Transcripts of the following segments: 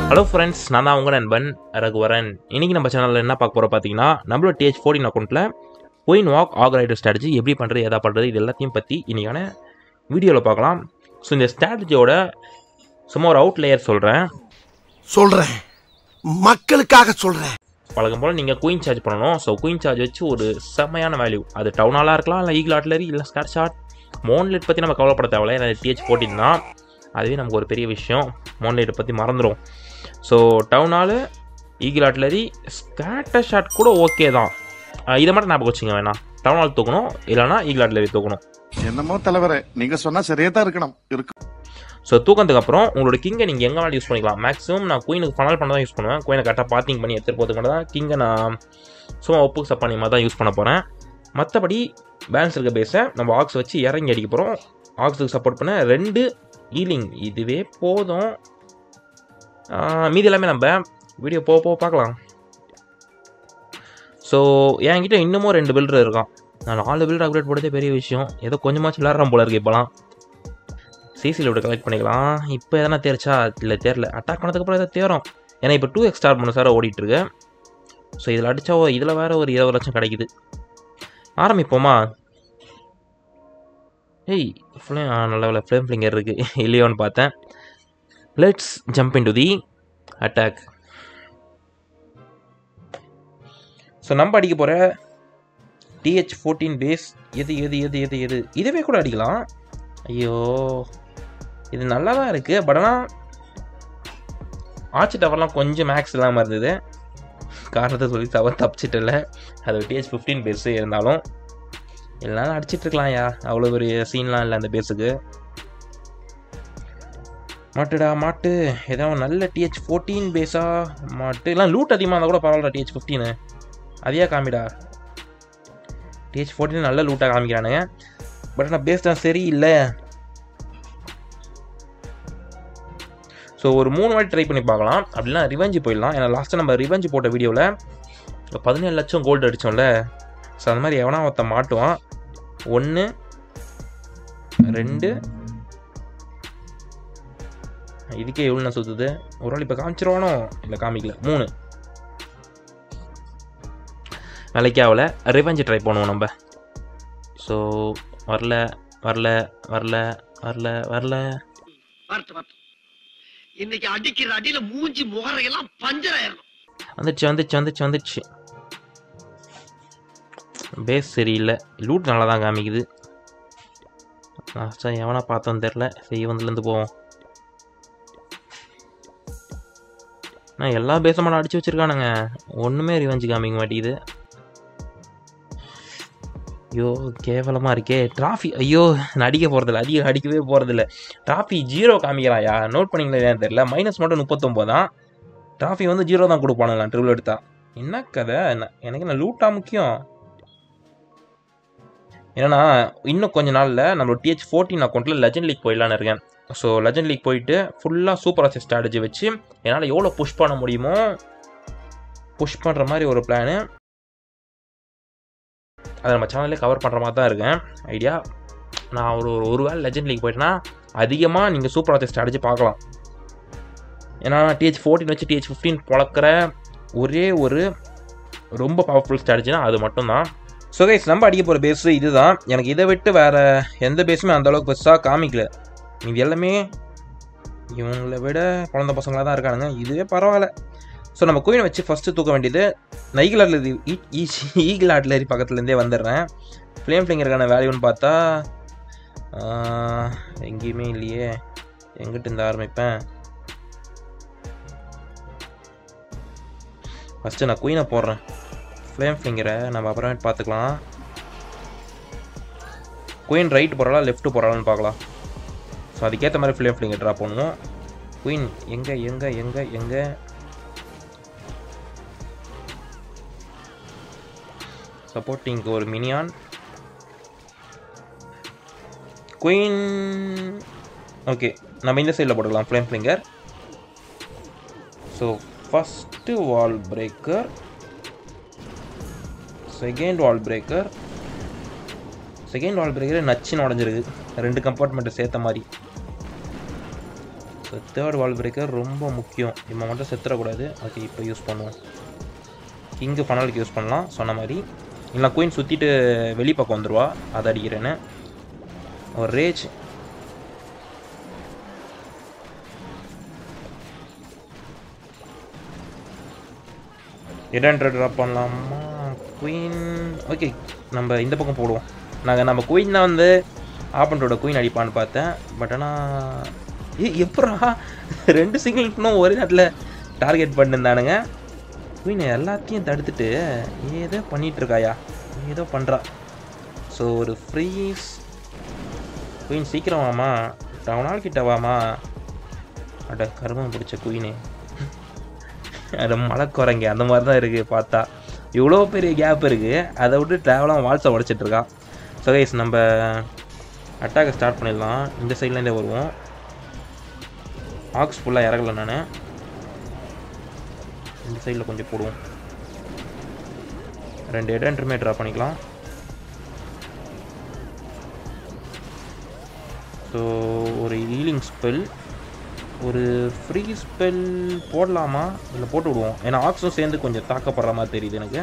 hello friends நான் தான் உங்கள் நண்பன் ரகுவரன் இன்னைக்கு நம்ம சேனலில் என்ன பார்க்க போகிறோம் பார்த்தீங்கன்னா நம்மளோட டிஹெச் ஃபோர்டின் அக்கௌண்ட்டில் குயின் வாக் ஆக்ரைடர் ஸ்ட்ராட்டஜி எப்படி பண்ணுறது எதா பண்ணுறது இது எல்லாத்தையும் பற்றி இன்றைக்கான வீடியோவில் பார்க்கலாம் ஸோ இந்த ஸ்ட்ராட்டஜியோட சும்மா ஒரு அவுட் லேயர் சொல்கிறேன் சொல்றேன் மக்களுக்காக சொல்றேன் பழக்கம் போல் நீங்கள் குயின் சார்ஜ் பண்ணணும் ஸோ குயின் சார்ஜ் வச்சு ஒரு செம்மையான வேல்யூ அது டவுனாலாக இருக்கலாம் இல்லை ஈகிள் ஆட்லரி இல்லை ஸ்காட் ஷாட் மோன்லைட் பற்றி நம்ம கவலைப்பட தேவையில்ல ஏன்னா டிஹெச் ஃபோர்டின் தான் அதுவே நமக்கு ஒரு பெரிய விஷயம் மோன்லைட்டை பற்றி மறந்துடும் so town hall eagle artillery scattershot கூட ஓகே தான் அஹ் இதை மட்டும் ஞாபகம் வச்சுங்க வேணாம் டவுனால் தூக்கணும் இல்லைனா ஈகிள் ஆட்லரி தூக்கணும் என்னமோ தலைவரே நீங்க சொன்னா சரியா தான் இருக்கணும் இருக்கு ஸோ தூக்கத்துக்கு அப்புறம் உங்களோட கிங்கை நீங்கள் எங்கே வேணாலும் யூஸ் பண்ணிக்கலாம் மேக்ஸிமம் நான் குயினுக்கு ஃபனல் பண்ண தான் யூஸ் பண்ணுவேன் குயினை கரெக்டாக பார்த்திங் பண்ணி எடுத்துகிட்டு போகிறதுக்கு மட்டும் தான் கிங்கை நான் சும்மா ஒப்புக்கு சப்பானி மாதிரி தான் யூஸ் பண்ண போகிறேன் மற்றபடி பேலன்ஸ் இருக்க பேஸை நம்ம ஆக்ஸ் வச்சு இறங்கி அடிக்க போகிறோம் ஆக்ஸுக்கு சப்போர்ட் பண்ண ரெண்டு ஈலிங் இதுவே போதும் ஆஹ் மீதி எல்லாமே நம்ம வீடியோ போக போக பார்க்கலாம் ஸோ என்கிட்ட இன்னமும் ரெண்டு பில்டர் இருக்கான் நான் நாலு பில்டர் அப்டேட் போடுறதே பெரிய விஷயம் ஏதோ கொஞ்சமாச்சும் விளாட்றான் போல இருக்கு இப்போலாம் சிசியில் விட கலெக்ட் பண்ணிக்கலாம் இப்போ எதனா தேர்ச்சா இல்லை தேரல அட்டாக் பண்ணதுக்கப்புறம் எதாவது தேரும் ஏன்னா இப்போ டூ எக்ஸ் ஸ்டார் மூணு சார் ஓடிட்டுருக்கு ஸோ இதில் அடித்தா இதில் வேறு ஒரு இருபது லட்சம் கிடைக்குது ஆரம்பிப்போமா ஏய் ஃப்ளேம் நல்ல வேலை ஃப்ளேம் ஃபிளிங்கர் இருக்குது இல்லையோன்னு பார்த்தேன் let's jump into the attack so நம்ம அடிக்க போகிற டிஹெச் ஃபோர்டீன் பேஸ் எது எது எது எது எது இதுவே கூட அடிக்கலாம் ஐயோ இது நல்லா தான் இருக்குது பட் ஆனால் ஆட்சி டவர்லாம் கொஞ்சம் மேக்ஸ் இல்லாமல் இருந்தது காரணத்தை சொல்லி டவர் தப்பிச்சிட்டு இல்லை அது டிஹெச் ஃபிஃப்டீன் பேஸு இருந்தாலும் எல்லாரும் அடிச்சிட்டு இருக்கலாம்யா அவ்வளோ பெரிய சீன்லாம் இல்லை அந்த பேஸுக்கு மாட்டுடா மாட்டு ஏதாவது நல்ல டிஹெச் ஃபோர்டீன் பேஸா மாட்டு எல்லாம் லூட் அதிகமாக இருந்தால் கூட பரவாயில்ல டிஹெச் ஃபிஃப்டீனு அதையா காமிடா டிஹெச் ஃபோர்டீன் நல்ல லூட்டாக காமிக்கிறானுங்க பட் ஆனால் பேஸ் தான் சரியில்லை ஸோ ஒரு மூணு வாட்டி ட்ரை பண்ணி பார்க்கலாம் அப்படின்னா ரிவெஞ்சு போயிடலாம் ஏன்னா லாஸ்ட்டாக நம்ம ரிவெஞ்சு போட்ட வீடியோவில் பதினேழு லட்சம் கோல்டு அடித்தோம்ல ஸோ அந்த மாதிரி எவனா ஒருத்த மாட்டுவான் ஒன்று ரெண்டு இதுக்கே எவ்வளோ சுற்றுது ஒரு ஆள் இப்போ காமிச்சிருவானோ இல்லை காமிக்கல மூணு வேலைக்கு ஆகல ரிவெஞ்சு ட்ரை பண்ணுவோம் நம்ம ஸோ வரல வரல வரல வரல வரல வரட்டு வரட்டு இன்னைக்கு அடிக்கிற அடியில மூஞ்சி முகரையெல்லாம் பஞ்சர் ஆயிரும் வந்துச்சு வந்துச்சு வந்துச்சு வந்துச்சு பேஸ் சரியில்லை லூட் நல்லா தான் காமிக்குது லாஸ்ட்டாக எவனா பார்த்தோன்னு தெரில சரி வந்துலேருந்து போவோம் நான் எல்லா பேஸும் அடிச்சு வச்சிருக்கானுங்க ஒன்றுமே ரிவெஞ்சு காமிக்க மாட்டேங்குது ஐயோ கேவலமாக இருக்கே டிராஃபி ஐயோ நான் அடிக்க போகிறதில்ல அதிகம் அடிக்கவே போகிறதில்ல டிராஃபி ஜீரோ காமிக்கிறாயா நோட் பண்ணிங்களா இல்லையான்னு தெரியல மைனஸ் மட்டும் முப்பத்தொம்போது தான் டிராஃபி வந்து ஜீரோ தான் கொடுப்பானுங்களா ட்ரிபிள் எடுத்தா என்ன கதை என்ன எனக்கு என்ன லூட்டா முக்கியம் ஏன்னா இன்னும் கொஞ்ச நாளில் நம்மளோட டிஹெச் ஃபோர்டீன் அக்கௌண்ட்டில் லெஜண்ட் லீக் போயிடலான்னு இருக்கேன் ஸோ லெஜண்ட் லீக் போயிட்டு ஃபுல்லாக சூப்பர் ஆசை ஸ்ட்ராட்டஜி வச்சு என்னால் எவ்வளோ புஷ் பண்ண முடியுமோ புஷ் பண்ணுற மாதிரி ஒரு பிளானு அதை நம்ம சேனல்லே கவர் பண்ணுற மாதிரி தான் இருக்கேன் ஐடியா நான் ஒரு ஒரு ஒரு வேளை லெஜண்ட் லீக் போயிட்டேன்னா அதிகமாக நீங்கள் சூப்பர் ஆசை ஸ்ட்ராட்டஜி பார்க்கலாம் ஏன்னா டிஹெச் ஃபோர்டீன் வச்சு டிஹெச் ஃபிஃப்டீன் பழக்கிற ஒரே ஒரு ரொம்ப பவர்ஃபுல் ஸ்ட்ராட்டஜினா அது மட்டும்தான் ஸோ கைஸ் நம்ம அடிக்க போகிற பேஸு இதுதான் எனக்கு இதை விட்டு வேறு எந்த பேஸுமே அந்த அளவுக்கு பெருசாக காமிக்கல இது எல்லாமே இவங்களை விட குழந்த பசங்களாக தான் இருக்கானுங்க இதுவே பரவாயில்ல ஸோ நம்ம குயினை வச்சு ஃபஸ்ட்டு தூக்க வேண்டியது நைகிள் ஆட்லரி ஈகிள் ஆட்லரி பக்கத்துலேருந்தே வந்துடுறேன் ஃப்ளேம் ஃபிளிங்கருக்கான வேல்யூன்னு பார்த்தா ஆஹ், எங்கேயுமே இல்லையே எங்கிட்ட இருந்து ஆரம்பிப்பேன் ஃபஸ்ட்டு நான் குயினை போடுறேன் ஃப்ளேம் ஃபிங்கரை நம்ம அப்புறமேட்டு பார்த்துக்கலாம் குயின் ரைட் போகிறாளா லெஃப்ட் போகிறாளான்னு பார்க்கலாம் ஸோ அதுக்கேற்ற மாதிரி ஃப்ளேம் ஃபிங்கர் ட்ரா பண்ணுவோம் குயின் எங்கே எங்கே எங்கே எங்கே சப்போர்ட்டிங்க்கு ஒரு மினியான் குயின் ஓகே நம்ம இந்த சைடில் போட்டுக்கலாம் flame finger so first wall breaker second wall breaker second wall breaker நச்சுன்னு உடஞ்சிருக்கு ரெண்டு கம்பார்ட்மெண்ட்டை சேர்த்த மாதிரி ஸோ தேர்ட் வால் பிரேக்கர் ரொம்ப முக்கியம் இவன் மட்டும் செத்துறக்கூடாது ஓகே இப்போ யூஸ் பண்ணுவோம் கிங்கு ஃபனலுக்கு யூஸ் பண்ணலாம் சொன்ன மாதிரி இல்லை குயின் சுற்றிட்டு வெளி பக்கம் வந்துடுவா அதை அடிக்கிறேன்னு ஒரு ரேஜ் இடன்ற ட்ராப் பண்ணலாமா குயின் ஓகே நம்ம இந்த பக்கம் போடுவோம் நாங்கள் நம்ம குயின் தான் வந்து ஆப்பனோட குயின் அடிப்பான்னு பார்த்தேன் பட் ஆனால் ஏ எப்படா ரெண்டு சிங்கிள்னும் ஒரே நேரத்தில் டார்கெட் பண்ணிருந்தானுங்க குயின் எல்லாத்தையும் தடுத்துட்டு ஏதோ பண்ணிட்டு இருக்காயா ஏதோ பண்ணுறா ஸோ ஒரு ஃப்ரீஸ் குயின் சீக்கிரம் வாமா டவுனால் கிட்ட வாமா அட கருமம் பிடிச்ச குயினு அது மலைக்குரங்க அந்த மாதிரி தான் இருக்குது பார்த்தா இவ்வளோ பெரிய கேப் இருக்குது அதை விட்டு ட்ராவலாக வால்ஸை உடச்சிட்டு இருக்கா ஸோ கைஸ் நம்ம அட்டாக்கை ஸ்டார்ட் பண்ணிடலாம் இந்த சைட்லேருந்தே வருவோம் ஆக்ஸ் ஃபுல்லாக இறங்கல நான் இந்த சைடில் கொஞ்சம் போடுவோம் ரெண்டு இடன்றுமே ட்ரா பண்ணிக்கலாம் ஸோ ஒரு ஹீலிங் ஸ்பெல் ஒரு ஃப்ரீ ஸ்பெல் போடலாமா இல்லை போட்டு விடுவோம் ஏன்னா ஆக்ஸும் சேர்ந்து கொஞ்சம் தாக்கப்படுற மாதிரி தெரியுது எனக்கு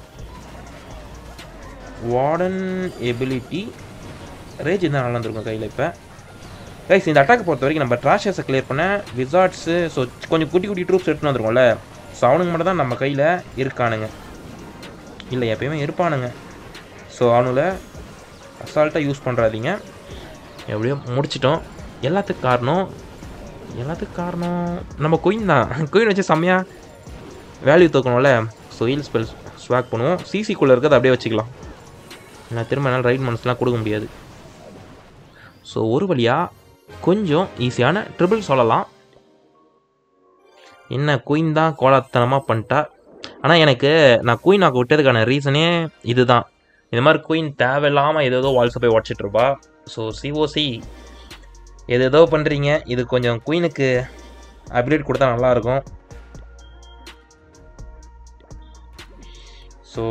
வார்டன் எபிலிட்டி ரேஜ் தான் நல்லா இருந்திருக்கும் கையில் இப்போ கைஸ் இந்த அட்டாக் பொறுத்த வரைக்கும் நம்ம ட்ராஷஸை கிளியர் பண்ண விசார்ட்ஸு ஸோ கொஞ்சம் குட்டி குட்டி ட்ரூப்ஸ் எடுத்துன்னு வந்துருக்கோம்ல ஸோ அவனுங்க மட்டும் தான் நம்ம கையில் இருக்கானுங்க இல்லை எப்பயுமே இருப்பானுங்க ஸோ அவனுல அசால்ட்டாக யூஸ் பண்ணுறாதீங்க எப்படியோ முடிச்சிட்டோம் எல்லாத்துக்கும் காரணம் எல்லாத்துக்கும் காரணம் நம்ம குயின் தான் குயின் வச்சு செம்மையாக வேல்யூ தூக்கணும்ல ஸோ ஹீல் ஸ்பெல் ஸ்வாக் பண்ணுவோம் சிசிக்குள்ளே இருக்கிறத அப்படியே வச்சுக்கலாம் நான் திரும்ப என்னால் ரைட் மனசுலாம் கொடுக்க முடியாது ஸோ ஒரு வழியாக கொஞ்சம் ஈஸியான ட்ரிபிள் சொல்லலாம் என்ன குயின் தான் கோலாத்தனமாக பண்ணிட்டா ஆனால் எனக்கு நான் குயின் ஆக்க விட்டதுக்கான ரீசனே இதுதான் இந்த மாதிரி குயின் தேவையில்லாமல் ஏதேதோ வால்ஸை போய் உடச்சிட்டு இருப்பா ஸோ சிஓசி எது ஏதோ பண்ணுறீங்க இது கொஞ்சம் குயினுக்கு அப்டேட் கொடுத்தா நல்லாயிருக்கும் ஸோ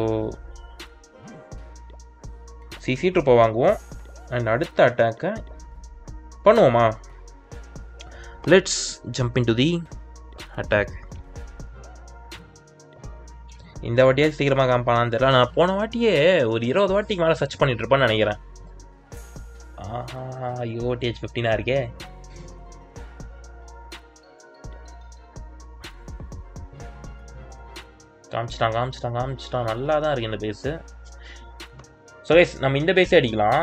சிசி ட்ரூப்பை வாங்குவோம் அண்ட் அடுத்த அட்டாக்கை பண்ணுவோமா let's jump into the attack இந்த வாட்டியே சீக்கிரமாக காமிப்பானான்னு தெரியல நான் போன வாட்டியே ஒரு இருபது வாட்டிக்கு மேலே சர்ச் பண்ணிட்டு இருப்பேன்னு நினைக்கிறேன் ஆஹா ஐயோ டிஹெச் ஃபிஃப்டினாக இருக்கே காமிச்சிட்டான் காமிச்சிட்டான் காமிச்சிட்டான் நல்லா தான் இருக்கு இந்த பேஸு ஸோ கைஸ் நம்ம இந்த பேஸே அடிக்கலாம்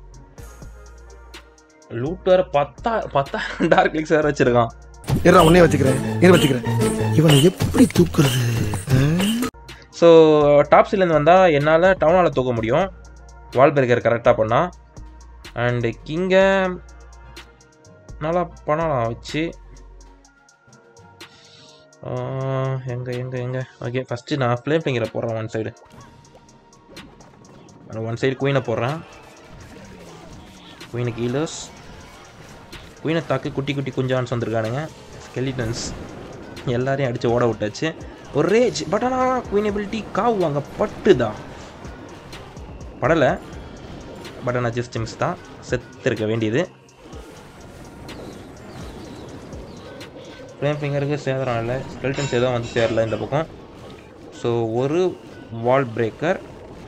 லூட் வேறு பத்தா பத்தாயிரம் டார்க் கிளிக்ஸ் வேறு வச்சிருக்கான் இருடா உன்னே வச்சுக்கிறேன் இரு வச்சுக்கிறேன் இவனை எப்படி தூக்குறது ஸோ டாப் சைட்லேருந்து வந்தால் என்னால் டவுனால் தூக்க முடியும் வால் பிரேக்கர் கரெக்டாக பண்ணால் அண்டு கிங்கை நல்லா பண்ணலாம் வச்சு எங்கே எங்கே எங்கே ஓகே ஃபஸ்ட்டு நான் ஃப்ளேம் ஃபிங்கரை போடுறேன் ஒன் சைடு ஒன் சைடு குயினை போடுறேன் குயினுக்கு ஹீலர்ஸ் குயினை தாக்கு குட்டி குட்டி குஞ்சான்ஸ் வந்திருக்கானுங்க ஸ்கெலிட்டன்ஸ் எல்லாரையும் அடித்து ஓட விட்டாச்சு ஒரு ரேஜ் பட் ஆனால் குயின் எபிலிட்டி காவு அங்கே பட்டுதான் படலை பட் ஆனால் ஜஸ்ட் மிஸ் தான் செத்துருக்க வேண்டியது ஃப்ளேம் ஃபிங்கருக்கு சேதரம் இல்லை ஸ்கெல்டன்ஸ் எதுவும் வந்து சேரல இந்த பக்கம் ஸோ ஒரு வால் பிரேக்கர்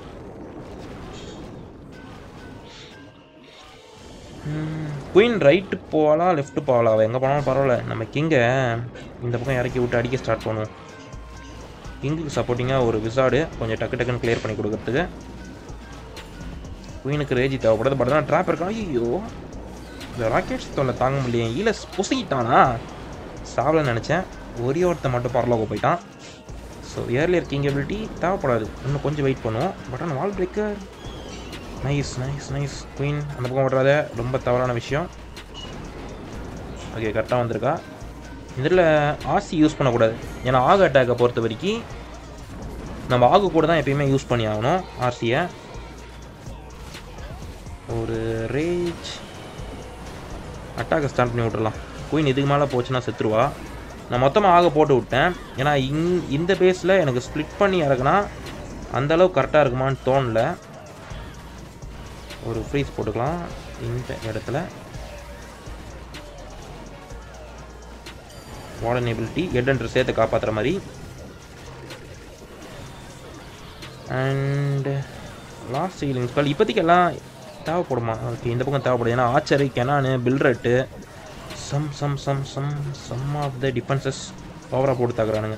குயின் ரைட்டு போகலாம் லெஃப்ட் போகலாம் அவள் எங்கே போனாலும் பரவாயில்ல நம்ம கிங்கை இந்த பக்கம் இறக்கி விட்டு அடிக்க ஸ்டார்ட் பண்ணுவோம் கிங்குக்கு சப்போர்ட்டிங்காக ஒரு விசாடு கொஞ்சம் டக்கு டக்குன்னு கிளியர் பண்ணி கொடுக்கறதுக்கு குயினுக்கு ரேஜி தேவைப்படுது பட் ஆனால் ட்ராப் இருக்கான் ஐயோ இந்த ராக்கெட்ஸ் தொல்லை தாங்க முடியல ஈல பொசிக்கிட்டானா சாவல நினச்சேன் ஒரே ஒருத்த மட்டும் பரலோக போயிட்டான் ஸோ ஏர்லியர் கிங் எபிலிட்டி தேவைப்படாது இன்னும் கொஞ்சம் வெயிட் பண்ணுவோம் பட் ஆனால் wall breaker nice nice nice queen அந்த பக்கம் விட்றாத ரொம்ப தவறான விஷயம் ஓகே கரெக்டாக வந்திருக்கா இதில் ஆசி யூஸ் பண்ணக்கூடாது ஏன்னா ஆகு அட்டாக்கை பொறுத்த வரைக்கும் நம்ம ஆகு கூட தான் எப்பயுமே யூஸ் பண்ணி ஆகணும் ஆர்சியை ஒரு ரேஜ் அட்டாக்கை ஸ்டார்ட் பண்ணி விட்டுறலாம் குயின் இதுக்கு மேலே போச்சுன்னா செத்துருவா நான் மொத்தமாக ஆக போட்டு விட்டேன் ஏன்னா இங் இந்த பேஸில் எனக்கு ஸ்ப்ளிட் பண்ணி இறக்குனா அந்தளவு கரெக்டாக இருக்குமான்னு தோணல ஒரு ஃப்ரீஸ் போட்டுக்கலாம் இந்த இடத்துல வார்டன் எபிலிட்டி ஹெட் அண்ட் சேர்த்து காப்பாற்றுற மாதிரி அண்ட் லாஸ்ட் ஹீலிங் ஸ்பெல் இப்போதைக்கு எல்லாம் தேவைப்படுமா ஓகே இந்த பக்கம் தேவைப்படுது ஏன்னா ஆச்சரி கெனானு பில்ரெட்டு some some some some some of the defences பவராக போட்டு தாக்குறானுங்க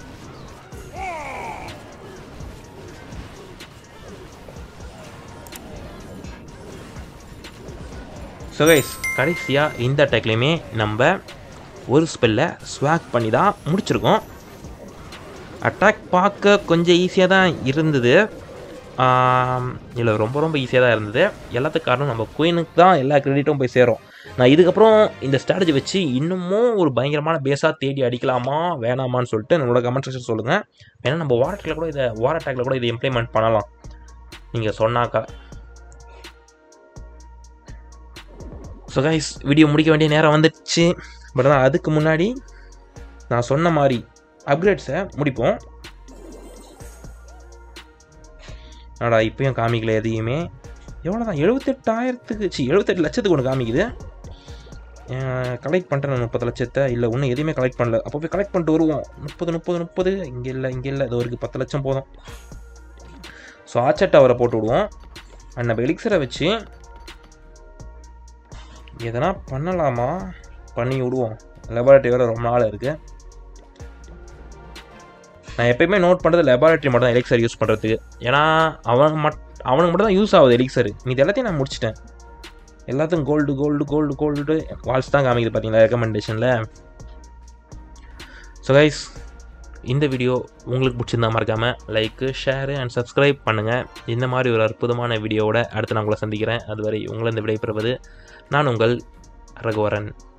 ஸோ கைஸ் கடைசியாக இந்த அட்டாக்லேயுமே நம்ம ஒரு ஸ்பெல்லை ஸ்வாக் பண்ணி தான் முடிச்சிருக்கோம் அட்டாக் பார்க்க கொஞ்சம் ஈஸியாக தான் இருந்தது இல்லை ரொம்ப ரொம்ப ஈஸியாக தான் இருந்தது எல்லாத்துக்கும் காரணம் நம்ம குயினுக்கு தான் எல்லா கிரெடிட்டும் போய் சேரும் நான் இதுக்கப்புறம் இந்த ஸ்ட்ராட்டஜி வச்சு இன்னமும் ஒரு பயங்கரமான பேஸாக தேடி அடிக்கலாமா வேணாமான்னு சொல்லிட்டு நம்மளோட கமெண்ட் செக்ஷன் சொல்லுங்கள் ஏன்னா நம்ம வார் அட்டாக்ல கூட இதை வார் அட்டாக்ல கூட இதை இம்ப்ளிமெண்ட் பண்ணலாம் நீங்கள் சொன்னாக்கா ஸோ கைஸ் வீடியோ முடிக்க வேண்டிய நேரம் வந்துடுச்சு பட் ஆனால் அதுக்கு முன்னாடி நான் சொன்ன மாதிரி அப்கிரேட்ஸை முடிப்போம் ஆடா இப்பயும் காமிக்கல எதையுமே எவ்வளோ தான் எழுபத்தெட்டாயிரத்துக்கு சி எழுபத்தெட்டு லட்சத்துக்கு ஒன்று காமிக்குது கலெக்ட் பண்ணுறேன் நான் முப்பது லட்சத்தை இல்லை இன்னும் எதையுமே கலெக்ட் பண்ணல அப்போ போய் கலெக்ட் பண்ணிட்டு வருவோம் முப்பது முப்பது முப்பது இங்கே இல்லை இங்கே இல்லை இது வரைக்கும் பத்து லட்சம் போதும் ஸோ ஆச்சட் அவரை போட்டு விடுவோம் அண்ட் நம்ம எலிக்சரை வச்சு எதனா பண்ணலாமா பண்ணி விடுவோம் லெபார்ட்டரி வேறு ரொம்ப நாள் இருக்குது நான் எப்பயுமே நோட் பண்ணுறது லெபார்ட்டரி மட்டும் தான் எலிக்சர் யூஸ் பண்ணுறதுக்கு ஏன்னா அவன் மட் அவனுக்கு மட்டும் தான் யூஸ் ஆகுது எலிக்சர் மீது எல்லாத்தையும் நான் முடிச்சிட்டேன் எல்லாத்துக்கும் gold gold gold gold walls தான் காமிக்குது பார்த்தீங்களா ரெக்கமெண்டேஷனில் ஸோ கைஸ் இந்த வீடியோ உங்களுக்கு பிடிச்சிருந்தா மறக்காமல் லைக்கு ஷேரு அண்ட் சப்ஸ்கிரைப் பண்ணுங்கள் இந்த மாதிரி ஒரு அற்புதமான வீடியோவோட அடுத்து நான் உங்களை சந்திக்கிறேன் அதுவரை உங்களை இந்த விடைபெறுவது நான் உங்கள் ரகுவரன்